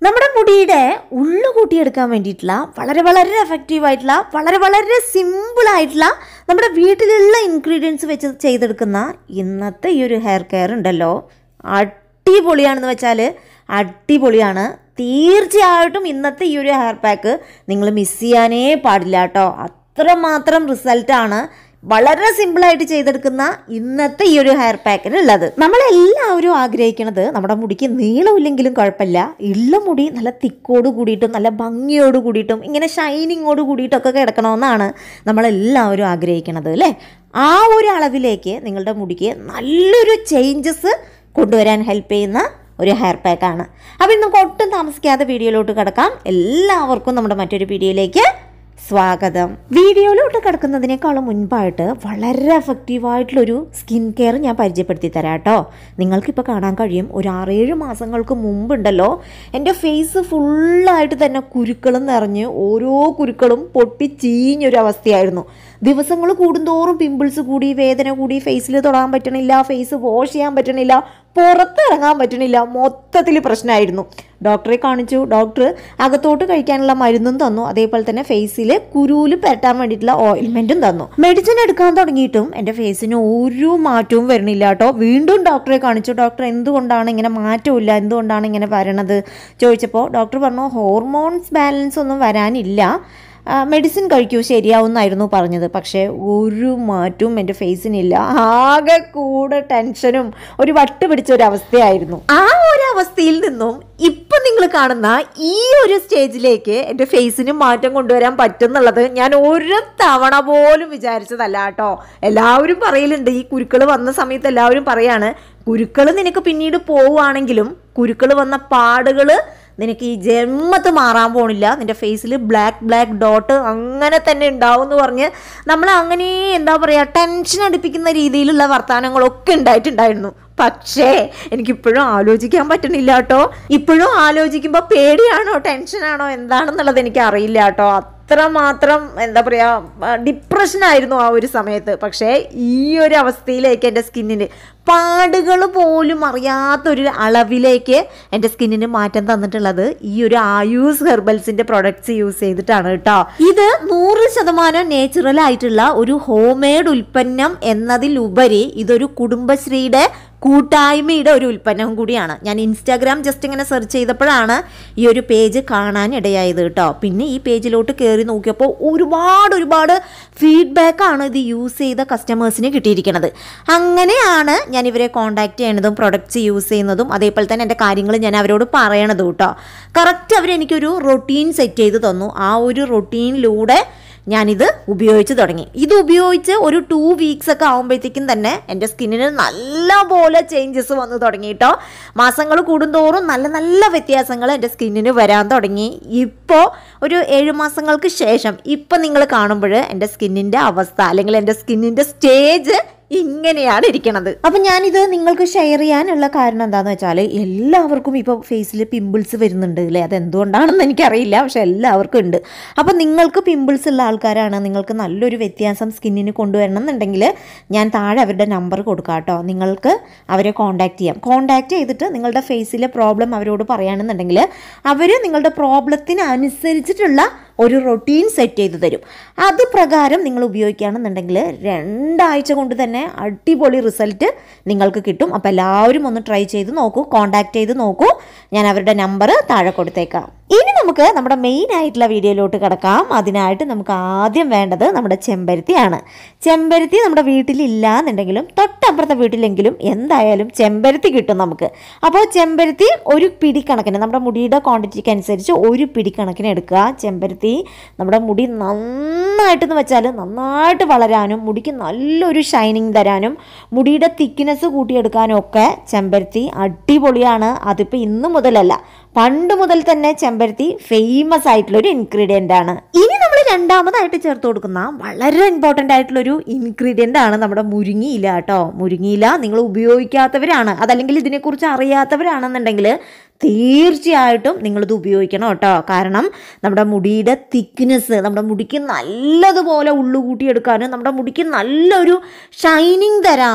നമ്മുടെ മുടിയുടെ ഉള്ളു കൂട്ടിയെടുക്കാൻ വേണ്ടിയിട്ടുള്ള വളരെ വളരെ എഫക്റ്റീവ് ആയിട്ടുള്ള വളരെ വളരെ സിമ്പിൾ ആയിട്ടുള്ള നമ്മുടെ വീട്ടിലുള്ള ഇൻഗ്രീഡിയൻസ് വെച്ച് ചെയ്തെടുക്കുന്ന ഇന്നത്തെ ഈ ഒരു ഹെയർ കെയർ ഉണ്ടല്ലോ അടിപൊളിയാണെന്ന് വെച്ചാൽ അടിപൊളിയാണ് തീർച്ചയായിട്ടും ഇന്നത്തെ ഈ ഒരു ഹെയർ പാക്ക് നിങ്ങൾ മിസ് ചെയ്യാനേ പാടില്ല കേട്ടോ അത്രമാത്രം റിസൾട്ടാണ് വളരെ സിമ്പിളായിട്ട് ചെയ്തെടുക്കുന്ന ഇന്നത്തെ ഈ ഒരു ഹെയർ പാക്കിന് ഉള്ളത് നമ്മളെല്ലാവരും ആഗ്രഹിക്കുന്നത് നമ്മുടെ മുടിക്ക് നീളമില്ലെങ്കിലും കുഴപ്പമില്ല ഉള്ള മുടി നല്ല തിക്കോട് കൂടിയിട്ടും നല്ല ഭംഗിയോട് കൂടിയിട്ടും ഇങ്ങനെ ഷൈനിങ്ങോട് കൂടിയിട്ടൊക്കെ കിടക്കണമെന്നാണ് നമ്മളെല്ലാവരും ആഗ്രഹിക്കുന്നത് അല്ലേ ആ ഒരു അളവിലേക്ക് നിങ്ങളുടെ മുടിക്ക് നല്ലൊരു ചേഞ്ചസ് കൊണ്ടുവരാൻ ഹെൽപ്പ് ചെയ്യുന്ന ഒരു ഹെയർ പാക്കാണ് അപ്പോൾ ഇന്ന് നമുക്ക് ഒട്ടും താമസിക്കാതെ വീഡിയോയിലോട്ട് കിടക്കാം എല്ലാവർക്കും നമ്മുടെ മറ്റൊരു വീഡിയോയിലേക്ക് സ്വാഗതം വീഡിയോയിലോട്ട് കിടക്കുന്നതിനേക്കാളും മുൻപായിട്ട് വളരെ എഫക്റ്റീവായിട്ടുള്ളൊരു സ്കിൻ കെയർ ഞാൻ പരിചയപ്പെടുത്തി തരാം കേട്ടോ നിങ്ങൾക്കിപ്പോൾ കാണാൻ കഴിയും ഒരു ആറേഴ് മാസങ്ങൾക്ക് മുമ്പുണ്ടല്ലോ എൻ്റെ ഫേസ് ഫുള്ളായിട്ട് തന്നെ കുരുക്കളും നിറഞ്ഞ് ഓരോ കുരുക്കളും പൊട്ടി ചീഞ്ഞൊരു അവസ്ഥയായിരുന്നു ദിവസങ്ങൾ കൂടുന്തോറും പിമ്പിൾസ് കൂടി വേദന കൂടി ഫേസിൽ തൊടാൻ പറ്റണില്ല ഫേസ് വാഷ് ചെയ്യാൻ പറ്റണില്ല പുറത്തിറങ്ങാൻ പറ്റണില്ല മൊത്തത്തിൽ പ്രശ്നമായിരുന്നു ഡോക്ടറെ കാണിച്ചു ഡോക്ടർ അകത്തോട്ട് കഴിക്കാനുള്ള മരുന്നും തന്നു അതേപോലെ തന്നെ ഫേസിൽ കുരുവിൽ പരട്ടാൻ വേണ്ടിയിട്ടുള്ള ഓയിൽമെൻറ്റും തന്നു മെഡിസിൻ എടുക്കാൻ തുടങ്ങിയിട്ടും എൻ്റെ ഫേസിന് ഒരു മാറ്റവും വരുന്നില്ല കേട്ടോ വീണ്ടും ഡോക്ടറെ കാണിച്ചു ഡോക്ടർ എന്തുകൊണ്ടാണ് ഇങ്ങനെ മാറ്റമില്ല എന്തുകൊണ്ടാണ് ഇങ്ങനെ വരണത് ചോദിച്ചപ്പോൾ ഡോക്ടർ പറഞ്ഞു ഹോർമോൺസ് ബാലൻസ് ഒന്നും വരാനില്ല മെഡിസിൻ കഴിക്കൂ ശരിയാവുന്നായിരുന്നു പറഞ്ഞത് പക്ഷേ ഒരു മാറ്റവും എൻ്റെ ഫേസിനില്ല ആകെ കൂടെ ടെൻഷനും ഒരു വട്ട് പിടിച്ച ഒരു അവസ്ഥയായിരുന്നു ആ ഒരു അവസ്ഥയിൽ നിന്നും ഇപ്പം നിങ്ങൾ കാണുന്ന ഈ ഒരു സ്റ്റേജിലേക്ക് എൻ്റെ ഫേസിന് മാറ്റം കൊണ്ടുവരാൻ പറ്റുന്നുള്ളത് ഞാൻ ഒരു തവണ പോലും വിചാരിച്ചതല്ല കേട്ടോ എല്ലാവരും പറയലുണ്ട് ഈ കുരുക്കൾ വന്ന സമയത്ത് എല്ലാവരും പറയാണ് കുരുക്കൾ നിനക്ക് പിന്നീട് പോവുകയാണെങ്കിലും കുരുക്കൾ വന്ന പാടുകൾ നിനക്ക് ഈ ജന്മത്ത് മാറാൻ പോണില്ല നിന്റെ ഫേസിൽ ബ്ലാക്ക് ബ്ലാക്ക് ഡോട്ട് അങ്ങനെ തന്നെ ഉണ്ടാവും എന്ന് പറഞ്ഞ് നമ്മൾ അങ്ങനെ എന്താ പറയുക ടെൻഷൻ അടുപ്പിക്കുന്ന രീതിയിലുള്ള വർത്തമാനങ്ങളൊക്കെ ഉണ്ടായിട്ടുണ്ടായിരുന്നു പക്ഷേ എനിക്കിപ്പോഴും ആലോചിക്കാൻ പറ്റണില്ല കേട്ടോ ഇപ്പോഴും ആലോചിക്കുമ്പോൾ പേടിയാണോ ടെൻഷനാണോ എന്താണെന്നുള്ളത് എനിക്ക് അറിയില്ല കേട്ടോ അത്രമാത്രം എന്താ പറയുക ഡിപ്രഷനായിരുന്നു ആ ഒരു സമയത്ത് പക്ഷേ ഈ ഒരു അവസ്ഥയിലേക്ക് എൻ്റെ സ്കിന്നിന് പാടുകൾ പോലും അറിയാത്തൊരു അളവിലേക്ക് എൻ്റെ സ്കിന്നിന് മാറ്റം തന്നിട്ടുള്ളത് ഈ ഒരു ആയൂസ് ഹെർബൽസിൻ്റെ പ്രൊഡക്ട്സ് യൂസ് ചെയ്തിട്ടാണ് കേട്ടോ ഇത് നൂറ് ശതമാനം നേച്ചുറൽ ആയിട്ടുള്ള ഒരു ഹോം മെയ്ഡ് ഉൽപ്പന്നം എന്നതിലുപരി ഇതൊരു കുടുംബശ്രീയുടെ കൂട്ടായ്മയുടെ ഒരു ഉൽപ്പന്നം കൂടിയാണ് ഞാൻ ഇൻസ്റ്റാഗ്രാം ജസ്റ്റ് ഇങ്ങനെ സെർച്ച് ചെയ്തപ്പോഴാണ് ഈ ഒരു പേജ് കാണാൻ ഇടയായത് കേട്ടോ പിന്നെ ഈ പേജിലോട്ട് കയറി നോക്കിയപ്പോൾ ഒരുപാട് ഒരുപാട് ഫീഡ്ബാക്കാണ് ഇത് യൂസ് ചെയ്ത കസ്റ്റമേഴ്സിന് കിട്ടിയിരിക്കുന്നത് അങ്ങനെയാണ് ഞാൻ ഇവരെ കോൺടാക്ട് ചെയ്യണതും പ്രൊഡക്ട്സ് യൂസ് ചെയ്യുന്നതും അതേപോലെ തന്നെ എൻ്റെ കാര്യങ്ങൾ ഞാൻ അവരോട് പറയണതും കേട്ടോ കറക്റ്റ് അവരെനിക്കൊരു റൊട്ടീൻ സെറ്റ് ചെയ്ത് തന്നു ആ ഒരു റൊട്ടീനിലൂടെ ഞാനിത് ഉപയോഗിച്ച് തുടങ്ങി ഇത് ഉപയോഗിച്ച് ഒരു ടു വീക്സ് ഒക്കെ ആകുമ്പോഴത്തേക്കും തന്നെ എൻ്റെ സ്കിന്നിന് നല്ല പോലെ ചേഞ്ചസ് വന്നു തുടങ്ങി കേട്ടോ മാസങ്ങൾ കൂടുന്തോറും നല്ല നല്ല വ്യത്യാസങ്ങൾ എൻ്റെ സ്കിന്നിന് വരാൻ തുടങ്ങി ഇപ്പോൾ ഒരു ഏഴ് മാസങ്ങൾക്ക് ശേഷം ഇപ്പം നിങ്ങൾ കാണുമ്പോൾ എൻ്റെ സ്കിന്നിൻ്റെ അവസ്ഥ അല്ലെങ്കിൽ എൻ്റെ സ്കിന്നിൻ്റെ സ്റ്റേജ് ഇങ്ങനെയാണ് ഇരിക്കണത് അപ്പം ഞാനിത് നിങ്ങൾക്ക് ഷെയർ ചെയ്യാനുള്ള കാരണം എന്താണെന്ന് വെച്ചാൽ എല്ലാവർക്കും ഇപ്പോൾ ഫേസിൽ പിമ്പിൾസ് വരുന്നുണ്ട് അല്ലേ അതെന്തുകൊണ്ടാണെന്ന് എനിക്കറിയില്ല പക്ഷെ എല്ലാവർക്കും ഉണ്ട് അപ്പം നിങ്ങൾക്ക് പിമ്പിൾസ് ഉള്ള ആൾക്കാരാണ് നിങ്ങൾക്ക് നല്ലൊരു വ്യത്യാസം സ്കിന്നിന് കൊണ്ടുവരണം എന്നുണ്ടെങ്കിൽ ഞാൻ താഴെ അവരുടെ നമ്പർ കൊടുക്കാം കേട്ടോ നിങ്ങൾക്ക് അവരെ കോൺടാക്ട് ചെയ്യാം കോൺടാക്ട് ചെയ്തിട്ട് നിങ്ങളുടെ ഫേസിലെ പ്രോബ്ലം അവരോട് പറയുകയാണെന്നുണ്ടെങ്കിൽ അവർ നിങ്ങളുടെ പ്രോബ്ലത്തിന് അനുസരിച്ചിട്ടുള്ള ഒരു റൊട്ടീൻ സെറ്റ് ചെയ്ത് തരും അത് പ്രകാരം നിങ്ങൾ ഉപയോഗിക്കുകയാണെന്നുണ്ടെങ്കിൽ രണ്ടാഴ്ച കൊണ്ട് തന്നെ അടിപൊളി റിസൾട്ട് നിങ്ങൾക്ക് കിട്ടും അപ്പോൾ എല്ലാവരും ഒന്ന് ട്രൈ ചെയ്ത് നോക്കൂ കോൺടാക്ട് ചെയ്ത് നോക്കൂ ഞാൻ അവരുടെ നമ്പർ താഴെ കൊടുത്തേക്കാം ഇനി നമുക്ക് നമ്മുടെ മെയിൻ ആയിട്ടുള്ള വീഡിയോയിലോട്ട് കിടക്കാം അതിനായിട്ട് നമുക്ക് ആദ്യം വേണ്ടത് നമ്മുടെ ചെമ്പരത്തിയാണ് ചെമ്പരത്തി നമ്മുടെ വീട്ടിലില്ല എന്നുണ്ടെങ്കിലും തൊട്ടപ്പുറത്തെ വീട്ടിലെങ്കിലും എന്തായാലും ചെമ്പരത്തി കിട്ടും നമുക്ക് അപ്പോൾ ചെമ്പരത്തി ഒരു പിടി കണക്കിന് നമ്മുടെ മുടിയുടെ ക്വാണ്ടിറ്റിക്ക് അനുസരിച്ച് ഒരു പിടി കണക്കിന് എടുക്കുക ചെമ്പരത്തി നമ്മുടെ മുടി നന്നായിട്ടെന്ന് വെച്ചാൽ നന്നായിട്ട് വളരാനും മുടിക്ക് നല്ലൊരു ഷൈനിങ് തരാനും മുടിയുടെ തിക്നെസ് കൂട്ടിയെടുക്കാനും ഒക്കെ ചെമ്പരത്തി അടിപൊളിയാണ് അതിപ്പോൾ ഇന്ന് മുതലല്ല പണ്ട് മുതൽ തന്നെ ചെമ്പരത്തി ഫേമസ് ആയിട്ടുള്ള ഒരു ഇൻഗ്രീഡിയൻ്റ് ആണ് ഇനി നമ്മൾ രണ്ടാമതായിട്ട് ചേർത്ത് കൊടുക്കുന്ന വളരെ ഇമ്പോർട്ടൻ്റ് ആയിട്ടുള്ള ഒരു ഇൻഗ്രീഡിയൻ്റ് ആണ് നമ്മുടെ മുരിങ്ങിയില കേട്ടോ മുരിങ്ങിയില നിങ്ങൾ ഉപയോഗിക്കാത്തവരാണ് അതല്ലെങ്കിൽ ഇതിനെക്കുറിച്ച് അറിയാത്തവരാണെന്നുണ്ടെങ്കിൽ തീർച്ചയായിട്ടും നിങ്ങളിത് ഉപയോഗിക്കണം കേട്ടോ കാരണം നമ്മുടെ മുടിയുടെ തിക്നെസ് നമ്മുടെ മുടിക്ക് നല്ലതുപോലെ ഉള്ളു കൂട്ടിയെടുക്കാനും നമ്മുടെ മുടിക്ക് നല്ലൊരു ഷൈനിങ് തരാനും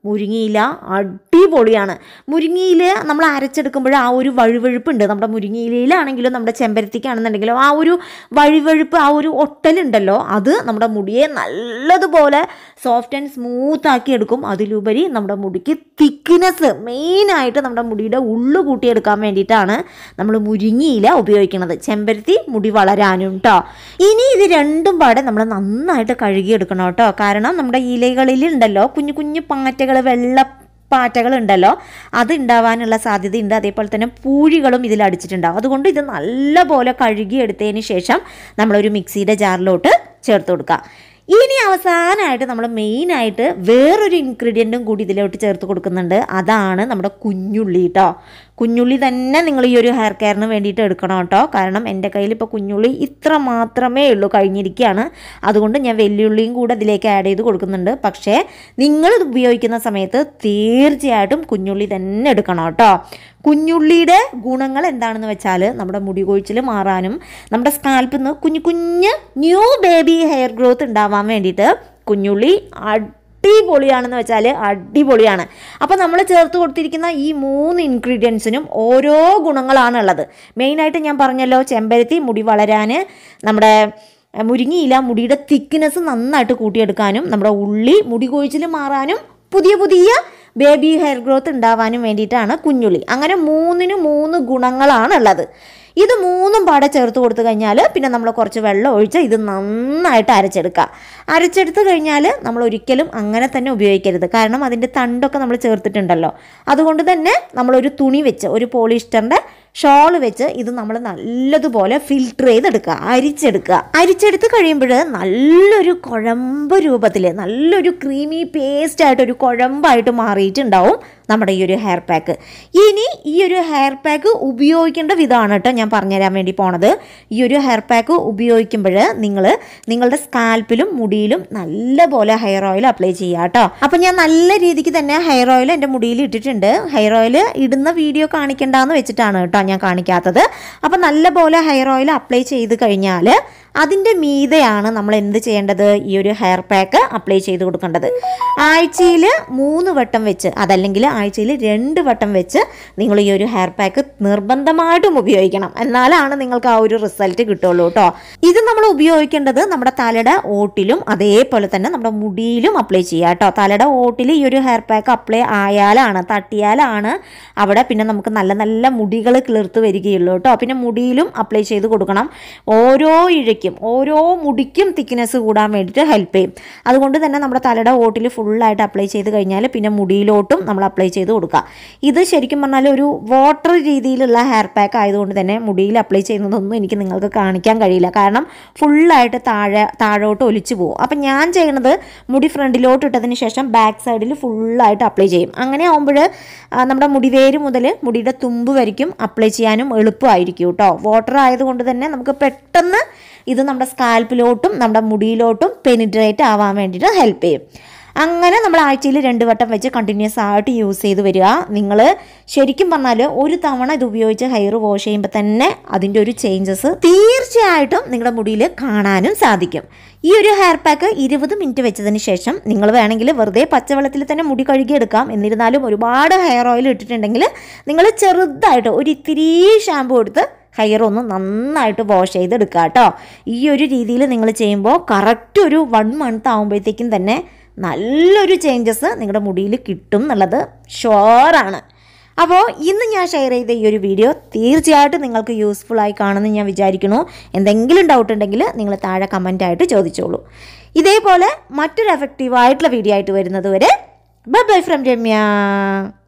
മുരിങ്ങയില അടിപൊളിയാണ് മുരിങ്ങയില നമ്മൾ അരച്ചെടുക്കുമ്പോൾ ആ ഒരു വഴുവഴുപ്പുണ്ട് നമ്മുടെ മുരിങ്ങയിലയിലാണെങ്കിലും നമ്മുടെ ചെമ്പരത്തിക്കാണെന്നുണ്ടെങ്കിലും ആ ഒരു വഴുവഴുപ്പ് ആ ഒരു ഒട്ടലുണ്ടല്ലോ അത് നമ്മുടെ മുടിയെ നല്ലതുപോലെ സോഫ്റ്റ് ആൻഡ് സ്മൂത്ത് ആക്കി എടുക്കും അതിലുപരി നമ്മുടെ മുടിക്ക് തിക്നെസ് മെയിനായിട്ട് നമ്മുടെ മുടിയുടെ ഉള്ളു കൂട്ടിയെടുക്കാൻ വേണ്ടിയിട്ടാണ് നമ്മൾ മുരിങ്ങയില ഉപയോഗിക്കുന്നത് ചെമ്പരത്തി മുടി വളരാനും കേട്ടോ ഇനി ഇത് രണ്ടും പാടെ നമ്മൾ നന്നായിട്ട് കഴുകിയെടുക്കണം കേട്ടോ കാരണം നമ്മുടെ ഇലകളിൽ ഉണ്ടല്ലോ കുഞ്ഞു കുഞ്ഞു പാറ്റകൾ വെള്ള പാറ്റകൾ ഉണ്ടല്ലോ അത് ഉണ്ടാവാനുള്ള സാധ്യതയുണ്ട് അതേപോലെ തന്നെ പൂഴികളും ഇതിൽ അടിച്ചിട്ടുണ്ടാവും അതുകൊണ്ട് ഇത് നല്ലപോലെ കഴുകി എടുത്തതിന് ശേഷം നമ്മളൊരു മിക്സിയുടെ ജാറിലോട്ട് ചേർത്ത് കൊടുക്കുക ഇനി അവസാനമായിട്ട് നമ്മൾ മെയിനായിട്ട് വേറൊരു ഇൻഗ്രീഡിയൻറ്റും കൂടി ഇതിലോട്ട് ചേർത്ത് കൊടുക്കുന്നുണ്ട് അതാണ് നമ്മുടെ കുഞ്ഞുള്ളി കേട്ടോ കുഞ്ഞുള്ളി തന്നെ നിങ്ങൾ ഈ ഒരു ഹെയർ കെയറിന് വേണ്ടിയിട്ട് എടുക്കണം കേട്ടോ കാരണം എൻ്റെ കയ്യിൽ ഇപ്പോൾ കുഞ്ഞുള്ളി ഇത്ര മാത്രമേ ഉള്ളൂ കഴിഞ്ഞിരിക്കുകയാണ് അതുകൊണ്ട് ഞാൻ വെല്ലുള്ളിയും കൂടെ ഇതിലേക്ക് ആഡ് ചെയ്ത് കൊടുക്കുന്നുണ്ട് പക്ഷേ നിങ്ങൾ ഇത് ഉപയോഗിക്കുന്ന സമയത്ത് തീർച്ചയായിട്ടും കുഞ്ഞുള്ളി തന്നെ എടുക്കണം കേട്ടോ കുഞ്ഞുള്ളിയുടെ ഗുണങ്ങൾ എന്താണെന്ന് വെച്ചാൽ നമ്മുടെ മുടി കൊഴിച്ചിൽ മാറാനും നമ്മുടെ സ്കാൽപ്പിൽ നിന്ന് കുഞ്ഞു കുഞ്ഞ് ന്യൂ ബേബി ഹെയർ ഗ്രോത്ത് ഉണ്ടാവാൻ വേണ്ടിയിട്ട് കുഞ്ഞുള്ളി അടിപൊളിയാണെന്ന് വെച്ചാൽ അടിപൊളിയാണ് അപ്പോൾ നമ്മൾ ചേർത്ത് കൊടുത്തിരിക്കുന്ന ഈ മൂന്ന് ഇൻഗ്രീഡിയൻസിനും ഓരോ ഗുണങ്ങളാണ് ഉള്ളത് മെയിനായിട്ട് ഞാൻ പറഞ്ഞല്ലോ ചെമ്പരത്തി മുടി വളരാൻ നമ്മുടെ മുരിങ്ങയില മുടിയുടെ തിക്നെസ് നന്നായിട്ട് കൂട്ടിയെടുക്കാനും നമ്മുടെ ഉള്ളി മുടി കൊഴിച്ചിൽ മാറാനും പുതിയ പുതിയ ബേബി ഹെയർ ഗ്രോത്ത് ഉണ്ടാവാനും വേണ്ടിയിട്ടാണ് കുഞ്ഞുള്ളി അങ്ങനെ മൂന്നിന് മൂന്ന് ഗുണങ്ങളാണ് ഉള്ളത് ഇത് മൂന്നും പാടെ ചേർത്ത് കൊടുത്തു കഴിഞ്ഞാൽ പിന്നെ നമ്മൾ കുറച്ച് വെള്ളം ഒഴിച്ച് ഇത് നന്നായിട്ട് അരച്ചെടുക്കുക അരച്ചെടുത്ത് കഴിഞ്ഞാൽ നമ്മൾ ഒരിക്കലും അങ്ങനെ തന്നെ ഉപയോഗിക്കരുത് കാരണം അതിൻ്റെ തണ്ടൊക്കെ നമ്മൾ ചേർത്തിട്ടുണ്ടല്ലോ അതുകൊണ്ട് തന്നെ നമ്മളൊരു തുണി വെച്ച് ഒരു പോളിസ്റ്ററിൻ്റെ ഷോൾ വെച്ച് ഇത് നമ്മൾ നല്ലതുപോലെ ഫിൽട്ടർ ചെയ്തെടുക്കുക അരിച്ചെടുക്കുക അരിച്ചെടുത്ത് കഴിയുമ്പോൾ നല്ലൊരു കുഴമ്പ് രൂപത്തിൽ നല്ലൊരു ക്രീമി പേസ്റ്റ് ആയിട്ട് ഒരു കുഴമ്പായിട്ട് മാറിയിട്ടുണ്ടാവും നമ്മുടെ ഈ ഒരു ഹെയർ പാക്ക് ഇനി ഈ ഒരു ഹെയർ പാക്ക് ഉപയോഗിക്കേണ്ട വിധമാണ് കേട്ടോ ഞാൻ പറഞ്ഞുതരാൻ വേണ്ടി പോണത് ഈ ഒരു ഹെയർ പാക്ക് ഉപയോഗിക്കുമ്പോൾ നിങ്ങൾ നിങ്ങളുടെ സ്കാൽപ്പിലും മുടിയിലും നല്ലപോലെ ഹെയർ ഓയിൽ അപ്ലൈ ചെയ്യുക കേട്ടോ അപ്പം ഞാൻ നല്ല രീതിക്ക് തന്നെ ഹെയർ ഓയിൽ എൻ്റെ മുടിയിൽ ഇട്ടിട്ടുണ്ട് ഹെയർ ഓയിൽ ഇടുന്ന വീഡിയോ കാണിക്കണ്ടെന്ന് വെച്ചിട്ടാണ് കേട്ടോ ഞാൻ കാണിക്കാത്തത് അപ്പം നല്ലപോലെ ഹെയർ ഓയിൽ അപ്ലൈ ചെയ്ത് കഴിഞ്ഞാൽ അതിൻ്റെ മീതെയാണ് നമ്മൾ എന്ത് ചെയ്യേണ്ടത് ഈ ഒരു ഹെയർ പാക്ക് അപ്ലൈ ചെയ്ത് കൊടുക്കേണ്ടത് ആഴ്ചയിൽ മൂന്ന് വട്ടം വെച്ച് അതല്ലെങ്കിൽ ആഴ്ചയിൽ രണ്ട് വട്ടം വെച്ച് നിങ്ങൾ ഈ ഒരു ഹെയർ പാക്ക് നിർബന്ധമായിട്ടും ഉപയോഗിക്കണം എന്നാലാണ് നിങ്ങൾക്ക് ആ ഒരു റിസൾട്ട് കിട്ടുള്ളൂ കേട്ടോ ഇത് നമ്മൾ ഉപയോഗിക്കേണ്ടത് നമ്മുടെ തലയുടെ ഓട്ടിലും അതേപോലെ തന്നെ നമ്മുടെ മുടിയിലും അപ്ലൈ ചെയ്യുക കേട്ടോ തലയുടെ ഓട്ടിൽ ഈ ഒരു ഹെയർ പാക്ക് അപ്ലൈ ആയാലാണ് തട്ടിയാലാണ് അവിടെ പിന്നെ നമുക്ക് നല്ല നല്ല മുടികൾ കിളിർത്ത് വരികയുള്ളൂ കേട്ടോ പിന്നെ മുടിയിലും അപ്ലൈ ചെയ്ത് കൊടുക്കണം ഓരോ ഇഴയ്ക്കും ഓരോ മുടിക്കും തിക്നെസ് കൂടാൻ വേണ്ടിയിട്ട് ഹെൽപ്പ് ചെയ്യും അതുകൊണ്ട് തന്നെ നമ്മുടെ തലയുടെ ഓട്ടിൽ ഫുള്ളായിട്ട് അപ്ലൈ ചെയ്ത് കഴിഞ്ഞാൽ പിന്നെ മുടിയിലോട്ടും നമ്മൾ അപ്ലൈ ചെയ്ത് കൊടുക്കുക ഇത് ശരിക്കും പറഞ്ഞാൽ ഒരു വാട്ടർ രീതിയിലുള്ള ഹെയർ പാക്ക് ആയതുകൊണ്ട് തന്നെ മുടിയിൽ അപ്ലൈ ചെയ്യുന്നതൊന്നും എനിക്ക് നിങ്ങൾക്ക് കാണിക്കാൻ കഴിയില്ല കാരണം ഫുള്ളായിട്ട് താഴെ താഴോട്ട് ഒലിച്ചു പോകും അപ്പം ഞാൻ ചെയ്യണത് മുടി ഫ്രണ്ടിലോട്ട് ഇട്ടതിന് ശേഷം ബാക്ക് സൈഡിൽ ഫുള്ളായിട്ട് അപ്ലൈ ചെയ്യും അങ്ങനെ ആകുമ്പോൾ നമ്മുടെ മുടിവേര് മുതൽ മുടിയുടെ തുമ്പ് വരയ്ക്കും അപ്ലൈ ചെയ്യാനും എളുപ്പമായിരിക്കും കേട്ടോ വാട്ടർ ആയതുകൊണ്ട് തന്നെ നമുക്ക് പെട്ടെന്ന് ഇത് നമ്മുടെ സ്കാൽപ്പിലോട്ടും നമ്മുടെ മുടിയിലോട്ടും പെനിട്രേറ്റ് ആവാൻ വേണ്ടിയിട്ട് ഹെൽപ്പ് ചെയ്യും അങ്ങനെ നമ്മൾ ആഴ്ചയിൽ രണ്ട് വട്ടം വെച്ച് കണ്ടിന്യൂസ് ആയിട്ട് യൂസ് ചെയ്ത് വരിക നിങ്ങൾ ശരിക്കും പറഞ്ഞാൽ ഒരു തവണ ഇത് ഉപയോഗിച്ച് ഹെയർ വാഷ് ചെയ്യുമ്പോൾ തന്നെ അതിൻ്റെ ഒരു ചേഞ്ചസ് തീർച്ചയായിട്ടും നിങ്ങളുടെ മുടിയിൽ കാണാനും സാധിക്കും ഈ ഒരു ഹെയർ പാക്ക് ഇരുപത് മിനിറ്റ് വെച്ചതിന് ശേഷം നിങ്ങൾ വേണമെങ്കിൽ വെറുതെ പച്ചവെള്ളത്തിൽ തന്നെ മുടി കഴുകിയെടുക്കാം എന്നിരുന്നാലും ഒരുപാട് ഹെയർ ഓയിൽ ഇട്ടിട്ടുണ്ടെങ്കിൽ നിങ്ങൾ ചെറുതായിട്ട് ഒരു ഇത്തിരി ഷാമ്പു എടുത്ത് ഹെയർ ഒന്ന് നന്നായിട്ട് വാഷ് ചെയ്തെടുക്കുക കേട്ടോ ഈ ഒരു രീതിയിൽ നിങ്ങൾ ചെയ്യുമ്പോൾ കറക്റ്റ് ഒരു വൺ മന്ത് ആകുമ്പോഴത്തേക്കും തന്നെ നല്ലൊരു ചേഞ്ചസ് നിങ്ങളുടെ മുടിയിൽ കിട്ടും എന്നുള്ളത് ഷുവറാണ് അപ്പോൾ ഇന്ന് ഞാൻ ഷെയർ ചെയ്ത ഈ ഒരു വീഡിയോ തീർച്ചയായിട്ടും നിങ്ങൾക്ക് യൂസ്ഫുൾ ആയി കാണുമെന്ന് ഞാൻ വിചാരിക്കുന്നു എന്തെങ്കിലും ഡൗട്ട് ഉണ്ടെങ്കിൽ നിങ്ങൾ താഴെ കമൻ്റായിട്ട് ചോദിച്ചോളൂ ഇതേപോലെ മറ്റൊരു എഫക്റ്റീവായിട്ടുള്ള വീഡിയോ ആയിട്ട് വരുന്നത് വരെ ബൈ ബൈ ഫ്രം രമ്യ